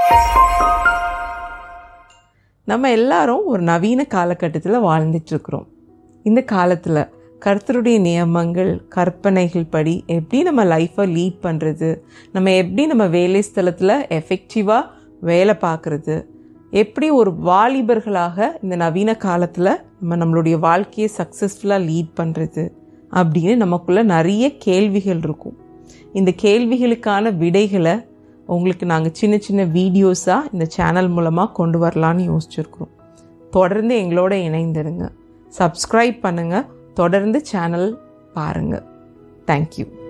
நம்ம எல்லாரும் ஒரு நவீன காலகட்டத்தில் வாழ்ந்துட்டுருக்குறோம் இந்த காலத்தில் கர்த்தருடைய நியமங்கள் கற்பனைகள் படி எப்படி நம்ம லைஃப்பை லீட் பண்ணுறது நம்ம எப்படி நம்ம வேலை ஸ்தலத்தில் எஃபெக்டிவாக வேலை பார்க்குறது எப்படி ஒரு வாலிபர்களாக இந்த நவீன காலத்தில் நம்ம நம்மளுடைய வாழ்க்கையை சக்ஸஸ்ஃபுல்லாக லீட் பண்ணுறது அப்படின்னு நமக்குள்ளே நிறைய கேள்விகள் இருக்கும் இந்த கேள்விகளுக்கான விடைகளை உங்களுக்கு நாங்கள் சின்ன சின்ன வீடியோஸாக இந்த சேனல் மூலமாக கொண்டு வரலான்னு யோசிச்சுருக்குறோம் தொடர்ந்து எங்களோட இணைந்திருங்க சப்ஸ்கிரைப் பண்ணுங்கள் தொடர்ந்து சேனல் பாருங்கள் தேங்க்யூ